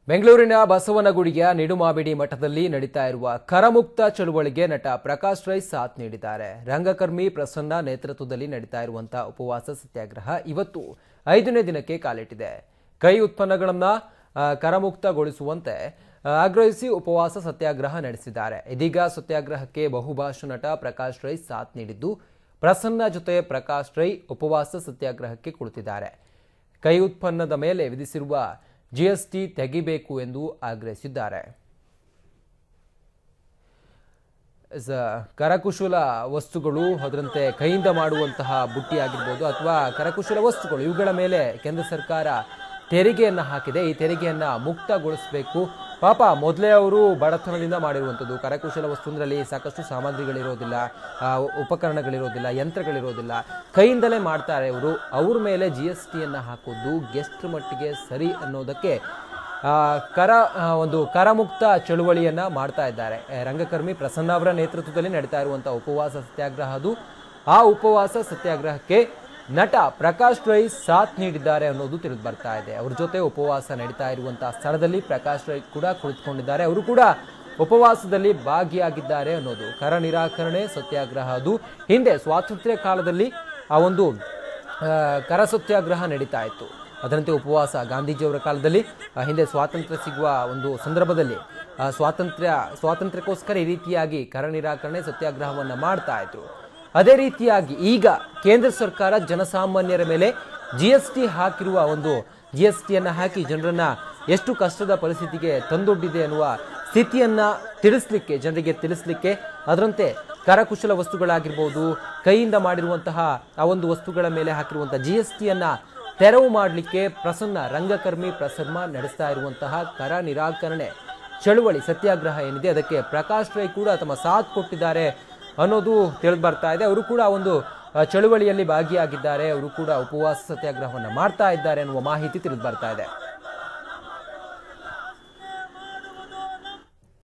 ಬೆಂಗಳೂರಿನ ಬಸವನಗುಡಿಯ ನಿಡುಮಾಬಿಡಿ ಮಠದಲ್ಲಿ ನಡೀತಾ ಇರುವ ಕರಮುಕ್ತ ಚಳುವಳಿಗೆ ನಟ ಪ್ರಕಾಶ್ ರೈ ಸಾಥ್ ನೀಡಿದ್ದಾರೆ ರಂಗಕರ್ಮಿ ಪ್ರಸನ್ನ ನೇತೃತ್ವದಲ್ಲಿ ನಡೀತಾ ಇರುವಂತಹ ಉಪವಾಸ ಸತ್ಯಾಗ್ರಹ ಇವತ್ತು ಐದನೇ ದಿನಕ್ಕೆ ಕಾಲಿಟ್ಟಿದೆ ಕೈ ಉತ್ಪನ್ನಗಳನ್ನ ಆ, ಕರಮುಕ್ತಗೊಳಿಸುವಂತೆ ಆ, ಆಗ್ರಹಿಸಿ ಉಪವಾಸ ಸತ್ಯಾಗ್ರಹ ನಡೆಸಿದ್ದಾರೆ ಇದೀಗ ಸತ್ಯಾಗ್ರಹಕ್ಕೆ ಬಹುಭಾಷಾ ನಟ ಪ್ರಕಾಶ್ ರೈ ಸಾಥ್ ನೀಡಿದ್ದು ಪ್ರಸನ್ನ ಜೊತೆ ಪ್ರಕಾಶ್ ರೈ ಉಪವಾಸ ಸತ್ಯಾಗ್ರಹಕ್ಕೆ ಕುಳಿತಿದ್ದಾರೆ ಕೈ ಉತ್ಪನ್ನದ ಮೇಲೆ ವಿಧಿಸಿರುವ ಜಿಎಸ್ಟಿ ತೆಗಿಬೇಕು ಎಂದು ಆಗ್ರಹಿಸಿದ್ದಾರೆ ಸ- ಕರಕುಶಲ ವಸ್ತುಗಳು ಅದರಂತೆ ಕೈಯಿಂದ ಮಾಡುವಂತಹ ಬುಟ್ಟಿ ಆಗಿರ್ಬೋದು ಅಥವಾ ಕರಕುಶಲ ವಸ್ತುಗಳು ಇವುಗಳ ಮೇಲೆ ಕೇಂದ್ರ ಸರ್ಕಾರ ತೆರಿಗೆಯನ್ನ ಹಾಕಿದೆ ಈ ತೆರಿಗೆಯನ್ನ ಮುಕ್ತಗೊಳಿಸಬೇಕು ಪಾಪ ಮೊದಲೇ ಅವರು ಬಡತನದಿಂದ ಮಾಡಿರುವಂಥದ್ದು ಕರಕುಶಲ ವಸ್ತುವಿನಲ್ಲಿ ಸಾಕಷ್ಟು ಸಾಮಗ್ರಿಗಳಿರೋದಿಲ್ಲ ಆ, ಉಪಕರಣಗಳಿರೋದಿಲ್ಲ ಯಂತ್ರಗಳಿರೋದಿಲ್ಲ ಕೈಯಿಂದಲೇ ಮಾಡ್ತಾರೆ ಇವರು ಅವ್ರ ಮೇಲೆ ಜಿ ಎಸ್ ಟಿಯನ್ನು ಹಾಕೋದು ಗೆಸ್ಟ್ ಮಟ್ಟಿಗೆ ಸರಿ ಅನ್ನೋದಕ್ಕೆ ಆ, ಕರ ಆ, ಒಂದು ಕರಮುಕ್ತ ಚಳುವಳಿಯನ್ನ ಮಾಡ್ತಾ ಇದ್ದಾರೆ ಆ, ರಂಗಕರ್ಮಿ ಪ್ರಸನ್ನ ಅವರ ನೇತೃತ್ವದಲ್ಲಿ ನಡೀತಾ ಇರುವಂತಹ ಉಪವಾಸ ಸತ್ಯಾಗ್ರಹ ಅದು ಆ ಉಪವಾಸ ಸತ್ಯಾಗ್ರಹಕ್ಕೆ ನಟ ಪ್ರಕಾಶ್ ರೈ ಸಾಥ್ ನೀಡಿದ್ದಾರೆ ಅನ್ನೋದು ತಿಳಿದು ಬರ್ತಾ ಇದೆ ಅವ್ರ ಜೊತೆ ಉಪವಾಸ ನಡೀತಾ ಇರುವಂತಹ ಸ್ಥಳದಲ್ಲಿ ಪ್ರಕಾಶ್ ರೈ ಕೂಡ ಕುಳಿತುಕೊಂಡಿದ್ದಾರೆ ಅವರು ಕೂಡ ಉಪವಾಸದಲ್ಲಿ ಭಾಗಿಯಾಗಿದ್ದಾರೆ ಅನ್ನೋದು ಕರ ನಿರಾಕರಣೆ ಸತ್ಯಾಗ್ರಹ ಅದು ಹಿಂದೆ ಸ್ವಾತಂತ್ರ್ಯ ಕಾಲದಲ್ಲಿ ಆ ಒಂದು ಆ, ಕರ ಸತ್ಯಾಗ್ರಹ ನಡೀತಾ ಇತ್ತು ಅದರಂತೆ ಉಪವಾಸ ಗಾಂಧೀಜಿಯವರ ಕಾಲದಲ್ಲಿ ಆ, ಹಿಂದೆ ಸ್ವಾತಂತ್ರ್ಯ ಸಿಗುವ ಒಂದು ಸಂದರ್ಭದಲ್ಲಿ ಆ, ಸ್ವಾತಂತ್ರ್ಯ ಸ್ವಾತಂತ್ರ್ಯಕ್ಕೋಸ್ಕರ ಈ ರೀತಿಯಾಗಿ ಕರ ನಿರಾಕರಣೆ ಸತ್ಯಾಗ್ರಹವನ್ನ ಮಾಡ್ತಾ ಇದ್ರು ಅದೇ ರೀತಿಯಾಗಿ ಈಗ ಕೇಂದ್ರ ಸರ್ಕಾರ ಜನಸಾಮಾನ್ಯರ ಮೇಲೆ ಜಿ ಎಸ್ ಟಿ ಹಾಕಿರುವ ಒಂದು ಜಿ ಎಸ್ ಟಿಯನ್ನ ಹಾಕಿ ಜನರನ್ನ ಎಷ್ಟು ಕಷ್ಟದ ಪರಿಸ್ಥಿತಿಗೆ ತಂದೊಡ್ಡಿದೆ ಅನ್ನುವ ಸ್ಥಿತಿಯನ್ನ ತಿಳಿಸ್ಲಿಕ್ಕೆ ಜನರಿಗೆ ತಿಳಿಸ್ಲಿಕ್ಕೆ ಅದರಂತೆ ಕರಕುಶಲ ವಸ್ತುಗಳಾಗಿರ್ಬೋದು ಕೈಯಿಂದ ಮಾಡಿರುವಂತಹ ಆ ಒಂದು ವಸ್ತುಗಳ ಮೇಲೆ ಹಾಕಿರುವಂತಹ ಜಿ ಎಸ್ ಟಿಯನ್ನ ತೆರವು ಮಾಡಲಿಕ್ಕೆ ಪ್ರಸನ್ನ ರಂಗಕರ್ಮಿ ಪ್ರಸನ್ನ ನಡೆಸ್ತಾ ಇರುವಂತಹ ಕರ ನಿರಾಕರಣೆ ಚಳುವಳಿ ಸತ್ಯಾಗ್ರಹ ಏನಿದೆ ಅದಕ್ಕೆ ಪ್ರಕಾಶ್ ರೈ ಕೂಡ ತಮ್ಮ ಸಾಥ್ ಕೊಟ್ಟಿದ್ದಾರೆ ಅನ್ನೋದು ತಿಳಿದು ಬರ್ತಾ ಇದೆ ಅವರು ಕೂಡ ಒಂದು ಆ, ಚಳುವಳಿಯಲ್ಲಿ ಭಾಗಿಯಾಗಿದ್ದಾರೆ ಅವರು ಕೂಡ ಉಪವಾಸ ಸತ್ಯಾಗ್ರಹವನ್ನು ಮಾಡ್ತಾ ಇದ್ದಾರೆ ಅನ್ನುವ ಮಾಹಿತಿ ತಿಳಿದು ಬರ್ತಾ ಇದೆ